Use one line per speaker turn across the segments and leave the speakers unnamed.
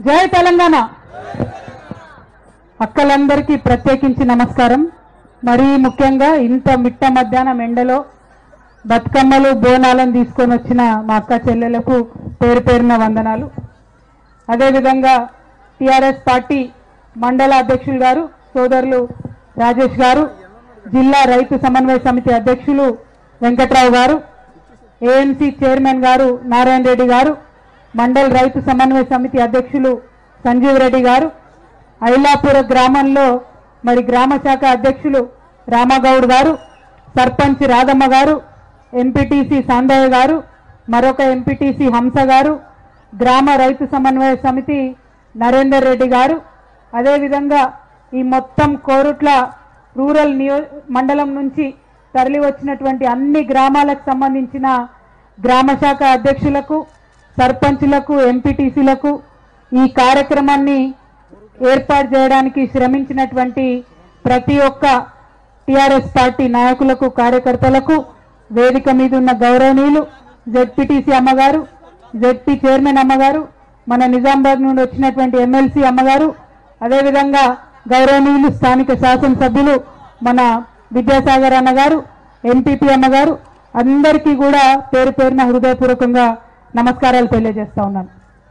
జై తెలంగాణ అక్కలందరికీ ప్రత్యేకించి నమస్కారం మరీ ముఖ్యంగా ఇంత మిట్ట మధ్యాహ్నం ఎండలో బతుకమ్మలు బోనాలను తీసుకొని వచ్చిన మా అక్క చెల్లెలకు పేరు పేరున వందనాలు అదేవిధంగా టిఆర్ఎస్ పార్టీ మండల అధ్యక్షులు గారు సోదరులు రాజేష్ గారు జిల్లా రైతు సమన్వయ సమితి అధ్యక్షులు వెంకట్రావు గారు ఏఎంసీ చైర్మన్ గారు నారాయణ రెడ్డి గారు మండల్ రైతు సమన్వయ సమితి అధ్యక్షులు సంజీవ్ రెడ్డి గారు ఐలాపుర గ్రామంలో మరి గ్రామ శాఖ అధ్యక్షులు రామగౌడ్ గారు సర్పంచ్ రాధమ్మ గారు ఎంపీటీసీ సాందయ్య గారు మరొక ఎంపీటీసీ హంస గారు గ్రామ రైతు సమన్వయ సమితి నరేందర్ రెడ్డి గారు అదేవిధంగా ఈ మొత్తం కోరుట్ల రూరల్ నియో మండలం నుంచి తరలి వచ్చినటువంటి అన్ని గ్రామాలకు సంబంధించిన గ్రామ శాఖ అధ్యక్షులకు సర్పంచులకు ఎంపీటీసీలకు ఈ కార్యక్రమాన్ని ఏర్పాటు చేయడానికి శ్రమించినటువంటి ప్రతి ఒక్క టిఆర్ఎస్ పార్టీ నాయకులకు కార్యకర్తలకు వేదిక మీద ఉన్న గౌరవనీయులు జెడ్పీటీసీ అమ్మగారు జెడ్పీ చైర్మన్ అమ్మగారు మన నిజామాబాద్ నుండి వచ్చినటువంటి ఎమ్మెల్సీ అమ్మగారు అదేవిధంగా గౌరవనీయులు స్థానిక శాసనసభ్యులు మన విద్యాసాగర్ అన్నగారు ఎంపీపీ అమ్మగారు అందరికీ కూడా పేరు పేరున హృదయపూర్వకంగా నమస్కారాలు తెలియజేస్తా ఉన్నాను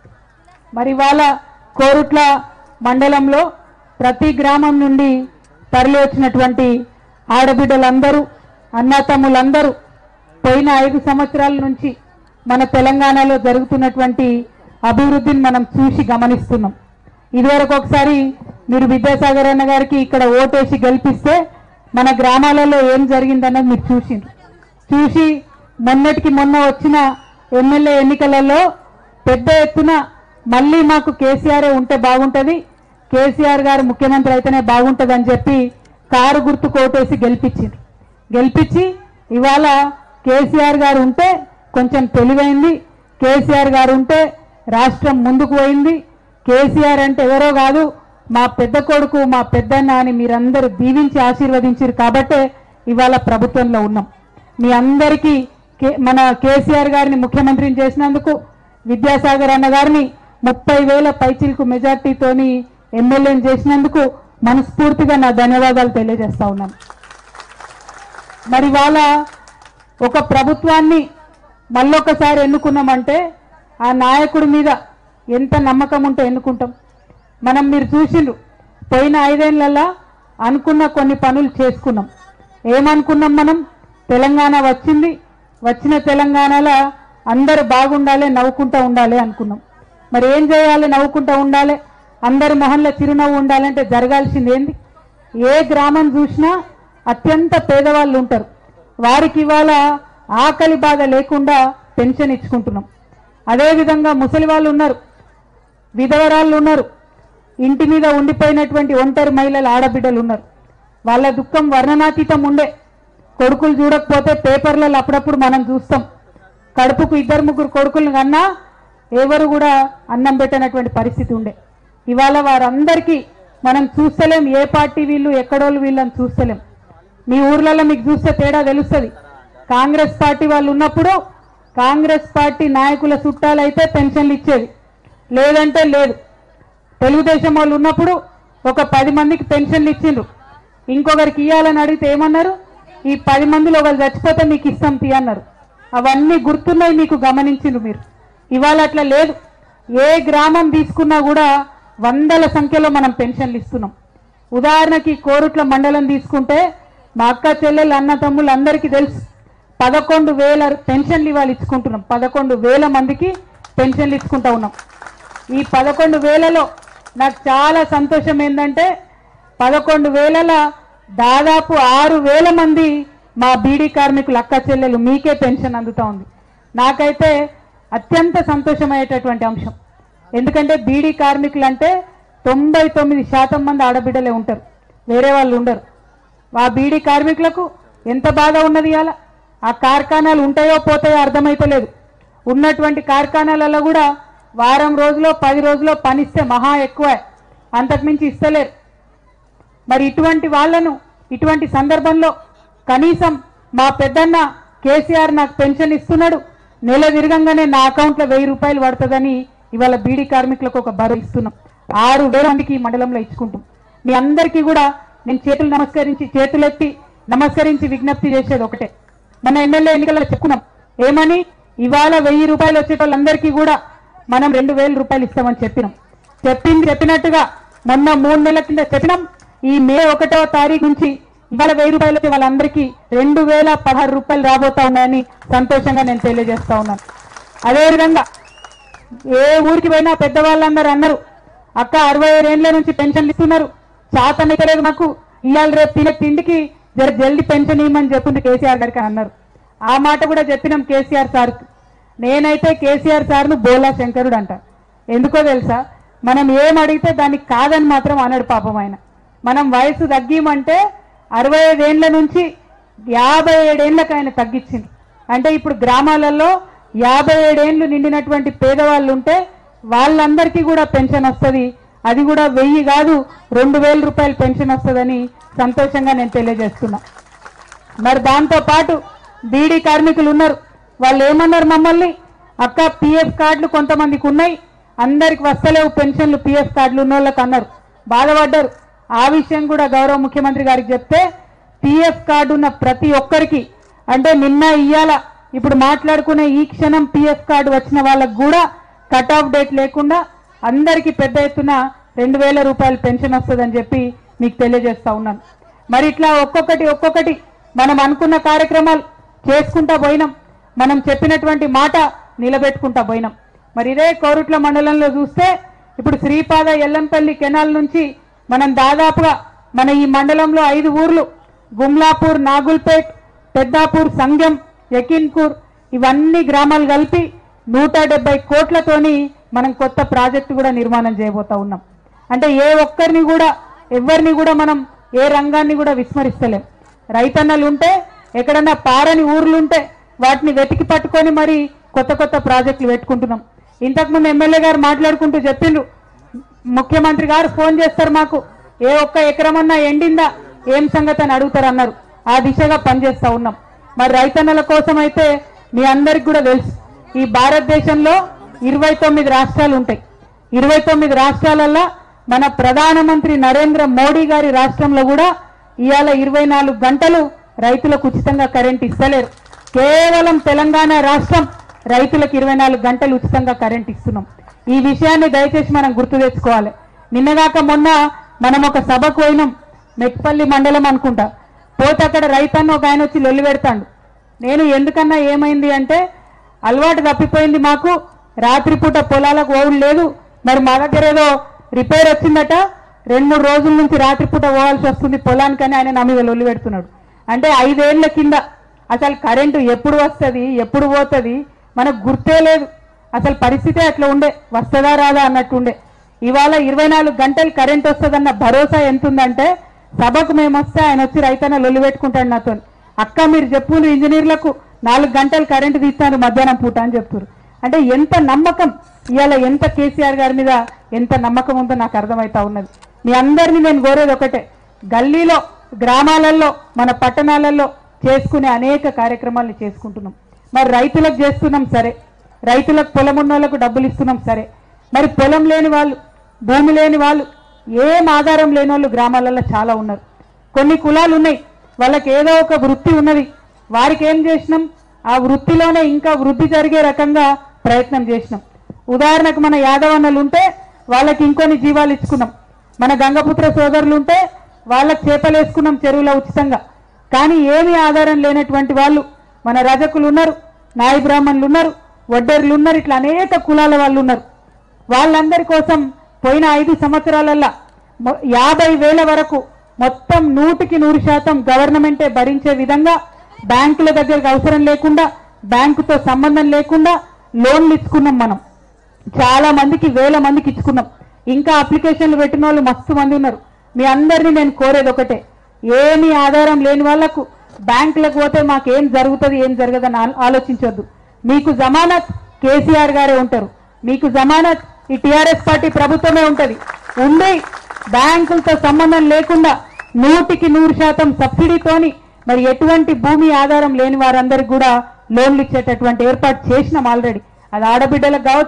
మరి వాళ్ళ కోరుట్ల మండలంలో ప్రతి గ్రామం నుండి తరలి వచ్చినటువంటి ఆడబిడ్డలందరూ అన్నతమ్ములందరూ పోయిన ఐదు సంవత్సరాల నుంచి మన తెలంగాణలో జరుగుతున్నటువంటి అభివృద్ధిని మనం చూసి గమనిస్తున్నాం ఇదివరకు ఒకసారి మీరు విద్యాసాగర్ అన్న గారికి ఇక్కడ ఓటేసి గెలిపిస్తే మన గ్రామాలలో ఏం జరిగిందన్నది మీరు చూసిండ్రు చూసి మొన్నటికి మొన్న వచ్చిన ఎమ్మెల్యే ఎన్నికలలో పెద్ద ఎత్తున మళ్ళీ మాకు కేసీఆర్ ఉంటే బాగుంటది కేసీఆర్ గారు ముఖ్యమంత్రి అయితేనే బాగుంటదని చెప్పి కారు గుర్తు కోటేసి గెలిపించిండ్రు గెలిపించి ఇవాళ కేసీఆర్ గారు ఉంటే కొంచెం తెలివైంది కేసీఆర్ గారు ఉంటే రాష్ట్రం ముందుకు పోయింది కేసీఆర్ అంటే ఎవరో కాదు మా పెద్ద కొడుకు మా పెద్దన్న అని మీరందరూ దీవించి ఆశీర్వదించారు కాబట్టే ఇవాళ ప్రభుత్వంలో ఉన్నాం మీ అందరికీ కే- మన కేసీఆర్ గారిని ముఖ్యమంత్రిని చేసినందుకు విద్యాసాగర్ అన్న గారిని ముప్పై వేల పైచిలకు మెజార్టీతోని ఎమ్మెల్యేని చేసినందుకు మనస్ఫూర్తిగా నా ధన్యవాదాలు తెలియజేస్తా ఉన్నాను మరి వాళ్ళ ఒక ప్రభుత్వాన్ని మళ్ళొకసారి ఎన్నుకున్నామంటే ఆ నాయకుడి మీద ఎంత నమ్మకం ఉంటే ఎన్నుకుంటాం మనం మీరు చూసిండ్రు పోయిన ఐదేళ్లలో అనుకున్న కొన్ని పనులు చేసుకున్నాం ఏమనుకున్నాం మనం తెలంగాణ వచ్చింది వచ్చిన తెలంగాణలో అందరూ బాగుండాలి నవ్వుకుంటూ ఉండాలి అనుకున్నాం మరి ఏం చేయాలి నవ్వుకుంటూ ఉండాలి అందరి మొహంలో చిరునవ్వు ఉండాలంటే జరగాల్సింది ఏంది ఏ గ్రామం చూసినా అత్యంత పేదవాళ్ళు ఉంటారు వారికి ఇవాళ ఆకలి బాధ లేకుండా పెన్షన్ ఇచ్చుకుంటున్నాం అదేవిధంగా ముసలి వాళ్ళు ఉన్నారు విధవరాళ్ళు ఉన్నారు ఇంటి మీద ఉండిపోయినటువంటి ఒంటరి మహిళలు ఆడబిడ్డలు ఉన్నారు వాళ్ళ దుఃఖం వర్ణనాతీతం ఉండే కొడుకులు చూడకపోతే పేపర్లలో అప్పుడప్పుడు మనం చూస్తాం కడుపుకు ఇద్దరు ముగ్గురు కొడుకులను కన్నా ఎవరు కూడా అన్నం పెట్టనటువంటి పరిస్థితి ఉండే ఇవాళ వారందరికీ మనం చూస్తలేం ఏ పార్టీ వీళ్ళు ఎక్కడోళ్ళు వీళ్ళని చూస్తలేం మీ ఊర్లలో మీకు చూస్తే తేడా తెలుస్తుంది కాంగ్రెస్ పార్టీ వాళ్ళు ఉన్నప్పుడు కాంగ్రెస్ పార్టీ నాయకుల చుట్టాలైతే పెన్షన్లు ఇచ్చేది లేదంటే లేదు తెలుగుదేశం వాళ్ళు ఉన్నప్పుడు ఒక పది మందికి పెన్షన్లు ఇచ్చిండ్రు ఇంకొకరికి ఇవ్వాలని అడిగితే ఏమన్నారు ఈ పది మందిలో ఒకరు చచ్చిపోతే మీకు ఇస్తాం తీ అన్నారు అవన్నీ గుర్తున్నాయి మీకు గమనించిండ్రు మీరు ఇవాళ అట్లా లేదు ఏ గ్రామం తీసుకున్నా కూడా వందల సంఖ్యలో మనం పెన్షన్లు ఇస్తున్నాం ఉదాహరణకి కోరుట్ల మండలం తీసుకుంటే మా అక్క చెల్లెలు అన్న తమ్ముళ్ళు అందరికీ తెలుసు పదకొండు వేల పెన్షన్లు ఇవాళ ఇచ్చుకుంటున్నాం పదకొండు వేల మందికి పెన్షన్లు ఇచ్చుకుంటా ఉన్నాం ఈ పదకొండు వేలలో నాకు చాలా సంతోషం ఏంటంటే పదకొండు వేలల దాదాపు ఆరు వేల మంది మా బీడీ కార్మికులు అక్క చెల్లెలు మీకే పెన్షన్ అందుతా ఉంది నాకైతే అత్యంత సంతోషమయ్యేటటువంటి అంశం ఎందుకంటే బీడీ కార్మికులు అంటే తొంభై తొమ్మిది శాతం మంది ఆడబిడ్డలే ఉంటారు వేరే వాళ్ళు ఉండరు ఆ బీడీ కార్మికులకు ఎంత బాధ ఉన్నది ఇవాళ ఆ కార్ఖానాలు ఉంటాయో పోతాయో అర్థమైతలేదు ఉన్నటువంటి కార్ఖానాలలో కూడా వారం రోజులో పది రోజులో పనిస్తే మహా ఎక్కువ అంతకుమించి ఇస్తలేరు మరి ఇటువంటి వాళ్ళను ఇటువంటి సందర్భంలో కనీసం మా పెద్దన్న కేసీఆర్ నాకు పెన్షన్ ఇస్తున్నాడు నెల తిరగంగానే నా అకౌంట్లో వెయ్యి రూపాయలు పడుతుందని ఇవాళ బీడీ కార్మికులకు ఒక బరువు ఇస్తున్నాం ఆరు వేల మందికి ఈ మండలంలో ఇచ్చుకుంటాం మీ అందరికీ కూడా నేను చేతులు నమస్కరించి చేతులెత్తి నమస్కరించి విజ్ఞప్తి చేసేది ఒకటే మన ఎమ్మెల్యే ఎన్నికల్లో చెప్పుకున్నాం ఏమని ఇవాళ వెయ్యి రూపాయలు వచ్చే వాళ్ళందరికీ కూడా మనం రెండు వేల రూపాయలు ఇస్తామని చెప్పినాం చెప్పింది చెప్పినట్టుగా మొన్న మూడు నెలల కింద చెప్పినాం ఈ మే ఒకటో తారీఖు నుంచి ఇవాళ వెయ్యి రూపాయలు వచ్చే వాళ్ళందరికీ రెండు వేల పదహారు రూపాయలు రాబోతా ఉన్నాయని సంతోషంగా నేను తెలియజేస్తా ఉన్నాను అదేవిధంగా ఏ ఊరికి పోయినా పెద్దవాళ్ళందరూ అన్నారు అక్క అరవై ఏళ్ళ నుంచి పెన్షన్లు ఇస్తున్నారు చాతనికలేదు మాకు ఇవాళ రేపు తినే తిండికి జర జల్దీ పెన్షన్ ఇవ్వమని చెప్పింది కేసీఆర్ గారికి అని అన్నారు ఆ మాట కూడా చెప్పినాం కేసీఆర్ సార్ నేనైతే కేసీఆర్ సార్ను బోలా శంకరుడు అంట ఎందుకో తెలుసా మనం ఏం అడిగితే దానికి కాదని మాత్రం అనడు పాపం ఆయన మనం వయసు తగ్గిమంటే అరవై ఐదేళ్ల నుంచి యాభై ఏడేళ్లకు ఆయన తగ్గించింది అంటే ఇప్పుడు గ్రామాలలో యాభై ఏడేళ్లు నిండినటువంటి పేదవాళ్ళు ఉంటే వాళ్ళందరికీ కూడా పెన్షన్ వస్తుంది అది కూడా వెయ్యి కాదు రెండు వేల రూపాయలు పెన్షన్ వస్తుందని సంతోషంగా నేను తెలియజేస్తున్నా మరి దాంతో పాటు బీడీ కార్మికులు ఉన్నారు వాళ్ళు ఏమన్నారు మమ్మల్ని అక్క పిఎఫ్ కార్డులు కొంతమందికి ఉన్నాయి అందరికి వస్తలేవు పెన్షన్లు పిఎఫ్ కార్డులు ఉన్న వాళ్ళకి అన్నారు బాధపడ్డారు ఆ విషయం కూడా గౌరవ ముఖ్యమంత్రి గారికి చెప్తే పిఎఫ్ కార్డు ఉన్న ప్రతి ఒక్కరికి అంటే నిన్న ఇయ్యాల ఇప్పుడు మాట్లాడుకునే ఈ క్షణం పిఎఫ్ కార్డు వచ్చిన వాళ్ళకు కూడా కట్ ఆఫ్ డేట్ లేకుండా అందరికీ పెద్ద ఎత్తున రెండు వేల రూపాయలు పెన్షన్ వస్తుందని చెప్పి మీకు తెలియజేస్తా ఉన్నాను మరి ఇట్లా ఒక్కొక్కటి ఒక్కొక్కటి మనం అనుకున్న కార్యక్రమాలు చేసుకుంటా పోయినాం మనం చెప్పినటువంటి మాట నిలబెట్టుకుంటా పోయినాం మరి ఇదే కోరుట్ల మండలంలో చూస్తే ఇప్పుడు శ్రీపాద ఎల్లంపల్లి కెనాల్ నుంచి మనం దాదాపుగా మన ఈ మండలంలో ఐదు ఊర్లు గుమ్లాపూర్ నాగుల్పేట్ పెద్దాపూర్ సంగం యకిన్పూర్ ఇవన్నీ గ్రామాలు కలిపి నూట డెబ్బై కోట్లతోని మనం కొత్త ప్రాజెక్టు కూడా నిర్మాణం చేయబోతా ఉన్నాం అంటే ఏ ఒక్కరిని కూడా ఎవరిని కూడా మనం ఏ రంగాన్ని కూడా విస్మరిస్తలేం రైతన్నలు ఉంటే ఎక్కడన్నా పారని ఊర్లు ఉంటే వాటిని వెతికి పట్టుకొని మరి కొత్త కొత్త ప్రాజెక్టులు పెట్టుకుంటున్నాం ఇంతకుముందు ఎమ్మెల్యే గారు మాట్లాడుకుంటూ చెప్పిండ్రు ముఖ్యమంత్రి గారు ఫోన్ చేస్తారు మాకు ఏ ఒక్క ఎకరమన్నా ఎండిందా ఏం సంగతి అని అడుగుతారు అన్నారు ఆ దిశగా పనిచేస్తా ఉన్నాం మరి రైతన్నల కోసం అయితే మీ అందరికి కూడా తెలుసు ఈ భారతదేశంలో ఇరవై తొమ్మిది రాష్ట్రాలు ఉంటాయి ఇరవై తొమ్మిది రాష్ట్రాలల్లో మన ప్రధానమంత్రి నరేంద్ర మోడీ గారి రాష్ట్రంలో కూడా ఇవాళ ఇరవై నాలుగు గంటలు రైతులకు ఉచితంగా కరెంట్ ఇస్తలేరు కేవలం తెలంగాణ రాష్ట్రం రైతులకు ఇరవై నాలుగు గంటలు ఉచితంగా కరెంట్ ఇస్తున్నాం ఈ విషయాన్ని దయచేసి మనం గుర్తు తెచ్చుకోవాలి నిన్నగాక మొన్న మనం ఒక సభకు పోయినాం మెట్పల్లి మండలం అనుకుంటా పోతే అక్కడ రైతన్న ఒక ఆయన వచ్చి లొల్లి పెడతాడు నేను ఎందుకన్నా ఏమైంది అంటే అలవాటు తప్పిపోయింది మాకు రాత్రిపూట పొలాలకు ఓవుడు లేదు మరి మా దగ్గర ఏదో రిపేర్ వచ్చిందట రెండు మూడు రోజుల నుంచి రాత్రిపూట పోవాల్సి వస్తుంది పొలానికని ఆయన నా మీద లొల్లి పెడుతున్నాడు అంటే ఐదేళ్ల కింద అసలు కరెంటు ఎప్పుడు వస్తుంది ఎప్పుడు పోతుంది మనకు గుర్తే లేదు అసలు పరిస్థితే అట్లా ఉండే వస్తుందా రాదా అన్నట్టు ఉండే ఇవాళ ఇరవై నాలుగు గంటలు కరెంట్ వస్తుందన్న భరోసా ఎంత ఉందంటే సభకు మేము వస్తే ఆయన వచ్చి రైతన్న లొల్లి పెట్టుకుంటాడు నాతో అక్క మీరు చెప్పులు ఇంజనీర్లకు నాలుగు గంటలు కరెంటు తీస్తాను మధ్యాహ్నం పూట అని చెప్తారు అంటే ఎంత నమ్మకం ఇవాళ ఎంత కేసీఆర్ గారి మీద ఎంత నమ్మకం ఉందో నాకు అర్థమవుతా ఉన్నది మీ అందరినీ నేను కోరేది ఒకటే గల్లీలో గ్రామాలలో మన పట్టణాలలో చేసుకునే అనేక కార్యక్రమాలను చేసుకుంటున్నాం మరి రైతులకు చేస్తున్నాం సరే రైతులకు పొలం ఉన్న వాళ్ళకు డబ్బులు ఇస్తున్నాం సరే మరి పొలం లేని వాళ్ళు భూమి లేని వాళ్ళు ఏం ఆధారం లేని వాళ్ళు గ్రామాలలో చాలా ఉన్నారు కొన్ని కులాలు ఉన్నాయి వాళ్ళకి ఏదో ఒక వృత్తి ఉన్నది వారికి ఏం చేసినాం ఆ వృత్తిలోనే ఇంకా వృద్ధి జరిగే రకంగా ప్రయత్నం చేసినాం ఉదాహరణకు మన యాదవన్నలు ఉంటే వాళ్ళకి ఇంకొన్ని జీవాలు ఇచ్చుకున్నాం మన గంగపుత్ర సోదరులు ఉంటే వాళ్ళకి చేపలు వేసుకున్నాం చెరువులో ఉచితంగా కానీ ఏమీ ఆధారం లేనటువంటి వాళ్ళు మన రజకులు ఉన్నారు నాయ బ్రాహ్మణులు ఉన్నారు వడ్డెర్లు ఉన్నారు ఇట్లా అనేక కులాల వాళ్ళు ఉన్నారు వాళ్ళందరి కోసం పోయిన ఐదు సంవత్సరాలల్లా మొ- యాభై వేల వరకు మొత్తం నూటికి నూరు శాతం గవర్నమెంటే భరించే విధంగా బ్యాంకుల దగ్గరకు అవసరం లేకుండా బ్యాంకుతో సంబంధం లేకుండా లోన్లు ఇచ్చుకున్నాం మనం చాలా మందికి వేల మందికి ఇచ్చుకున్నాం ఇంకా అప్లికేషన్లు పెట్టిన వాళ్ళు మస్తు మంది ఉన్నారు మీ అందరినీ నేను కోరేది ఒకటే ఏమీ ఆధారం లేని వాళ్లకు బ్యాంకులకు పోతే మాకేం జరుగుతుంది ఏం జరగదని ఆలో- ఆలోచించొద్దు మీకు జమానత్ కేసీఆర్ గారే ఉంటారు మీకు జమానత్ ఈ టిఆర్ఎస్ పార్టీ ప్రభుత్వమే ఉంటది ఉండి బ్యాంకులతో సంబంధం లేకుండా నూటికి నూరు శాతం సబ్సిడీతోని మరి ఎటువంటి భూమి ఆధారం లేని వారందరికి కూడా లోన్లు ఇచ్చేటటువంటి ఏర్పాటు చేసినాం ఆల్రెడీ అది ఆడబిడ్డలకు కావచ్చు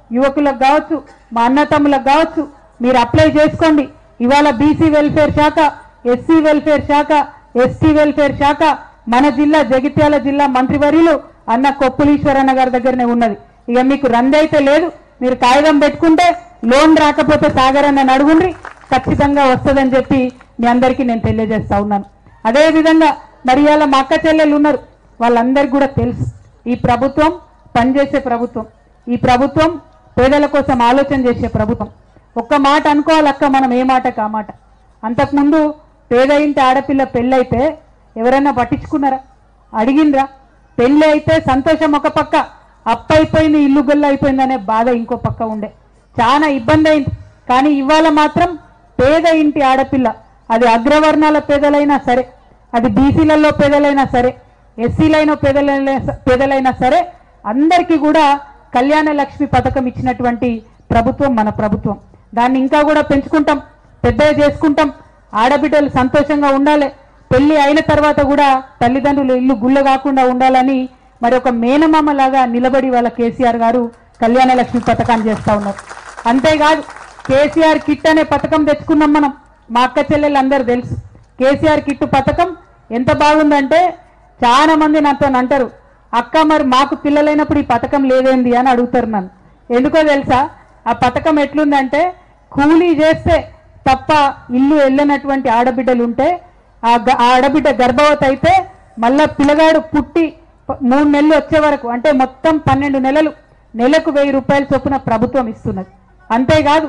యువకులకు కావచ్చు మా అన్నతమ్ములకు కావచ్చు మీరు అప్లై చేసుకోండి ఇవాళ బీసీ వెల్ఫేర్ శాఖ ఎస్సీ వెల్ఫేర్ శాఖ ఎస్టీ వెల్ఫేర్ శాఖ మన జిల్లా జగిత్యాల జిల్లా మంత్రివర్యులు అన్న కొప్పులీశ్వరన్న గారి దగ్గరనే ఉన్నది ఇక మీకు రందైతే లేదు మీరు కాగితం పెట్టుకుంటే లోన్ రాకపోతే సాగర్ అన్న అడుగుండ్రి ఖచ్చితంగా వస్తుందని చెప్పి మీ అందరికీ నేను తెలియజేస్తా ఉన్నాను అదే విధంగా మరి ఇవాళ మా అక్క చెల్లెలు ఉన్నారు వాళ్ళందరికీ కూడా తెలుసు ఈ ప్రభుత్వం పనిచేసే ప్రభుత్వం ఈ ప్రభుత్వం పేదల కోసం ఆలోచన చేసే ప్రభుత్వం ఒక్క మాట అనుకోవాలి అక్క మనం ఏ మాట కా మాట అంతకుముందు పేద ఇంటి ఆడపిల్ల పెళ్ళైతే ఎవరైనా పట్టించుకున్నారా అడిగిండ్రా పెళ్ళి అయితే సంతోషం ఒక పక్క అప్పైపోయింది ఇల్లు గొల్ల అయిపోయిందనే బాధ ఇంకో పక్క ఉండే చాలా ఇబ్బంది అయింది కానీ ఇవాళ మాత్రం పేద ఇంటి ఆడపిల్ల అది అగ్రవర్ణాల పేదలైనా సరే అది బీసీలలో పేదలైనా సరే ఎస్సీలైన పేదలైనా పేదలైనా సరే అందరికీ కూడా కళ్యాణ లక్ష్మి పథకం ఇచ్చినటువంటి ప్రభుత్వం మన ప్రభుత్వం దాన్ని ఇంకా కూడా పెంచుకుంటాం పెద్దగా చేసుకుంటాం ఆడబిడ్డలు సంతోషంగా ఉండాలి పెళ్లి అయిన తర్వాత కూడా తల్లిదండ్రులు ఇల్లు గుళ్ళ కాకుండా ఉండాలని మరి ఒక మేనమామ లాగా నిలబడి వాళ్ళ కేసీఆర్ గారు కళ్యాణ లక్ష్మి పథకాన్ని చేస్తా ఉన్నారు అంతేకాదు కేసీఆర్ కిట్ అనే పథకం తెచ్చుకున్నాం మనం మా అక్క చెల్లెలు అందరూ తెలుసు కేసీఆర్ కిట్ పథకం ఎంత బాగుందంటే చాలా మంది నాతో అంటారు అక్క మరి మాకు పిల్లలైనప్పుడు ఈ పథకం లేదేంది అని అడుగుతారు నన్ను ఎందుకో తెలుసా ఆ పథకం ఎట్లుందంటే కూలీ చేస్తే తప్ప ఇల్లు వెళ్ళనటువంటి ఆడబిడ్డలు ఉంటే ఆ గ- ఆ ఆడబిడ్డ గర్భవతి అయితే మళ్ళా పిల్లగాడు పుట్టి ప- మూడు నెలలు వచ్చే వరకు అంటే మొత్తం పన్నెండు నెలలు నెలకు వెయ్యి రూపాయల చొప్పున ప్రభుత్వం ఇస్తున్నది అంతేకాదు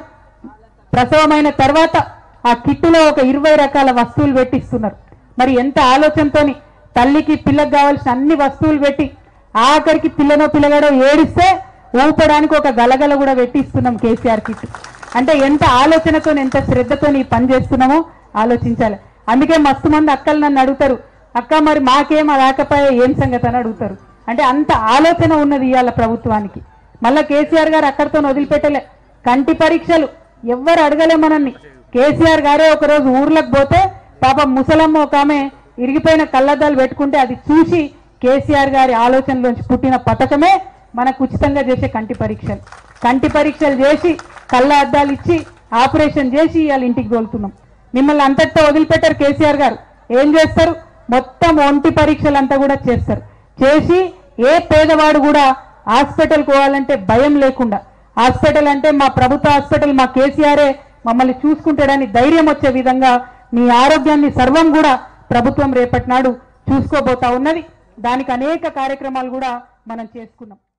ప్రసవమైన తర్వాత ఆ కిట్టులో ఒక ఇరవై రకాల వస్తువులు పెట్టి ఇస్తున్నారు మరి ఎంత ఆలోచనతోని తల్లికి పిల్లకి కావాల్సిన అన్ని వస్తువులు పెట్టి ఆఖరికి పిల్లనో పిల్లగాడో ఏడిస్తే ఊపడానికి ఒక గలగల కూడా పెట్టి ఇస్తున్నాం కేసీఆర్ కిట్ అంటే ఎంత ఆలోచనతో ఎంత శ్రద్ధతో ఈ పని చేస్తున్నామో ఆలోచించాలి అందుకే మస్తు మంది అక్కలు నన్ను అడుగుతారు అక్క మరి మాకేం రాకపోయా ఏం సంగతి అని అడుగుతారు అంటే అంత ఆలోచన ఉన్నది ఇవాళ ప్రభుత్వానికి మళ్ళా కేసీఆర్ గారు అక్కడితో వదిలిపెట్టలే కంటి పరీక్షలు ఎవ్వరు అడగలే మనల్ని కేసీఆర్ గారే ఒకరోజు ఊర్లకు పోతే పాపం ముసలమ్మ ఒక ఆమె ఇరిగిపోయిన కళ్ళద్దాలు పెట్టుకుంటే అది చూసి కేసీఆర్ గారి ఆలోచనలోంచి పుట్టిన పథకమే మనకు ఉచితంగా చేసే కంటి పరీక్షలు కంటి పరీక్షలు చేసి కళ్ళ అద్దాలు ఇచ్చి ఆపరేషన్ చేసి ఇవాళ ఇంటికి తోలుతున్నాం మిమ్మల్ని అంతటితో వదిలిపెట్టారు కేసీఆర్ గారు ఏం చేస్తారు మొత్తం ఒంటి పరీక్షలు అంతా కూడా చేస్తారు చేసి ఏ పేదవాడు కూడా హాస్పిటల్ పోవాలంటే భయం లేకుండా హాస్పిటల్ అంటే మా ప్రభుత్వ హాస్పిటల్ మా కేసీఆరే మమ్మల్ని చూసుకుంటాడని ధైర్యం వచ్చే విధంగా మీ ఆరోగ్యాన్ని సర్వం కూడా ప్రభుత్వం రేపటి నాడు చూసుకోబోతా ఉన్నది దానికి అనేక కార్యక్రమాలు కూడా మనం చేసుకున్నాం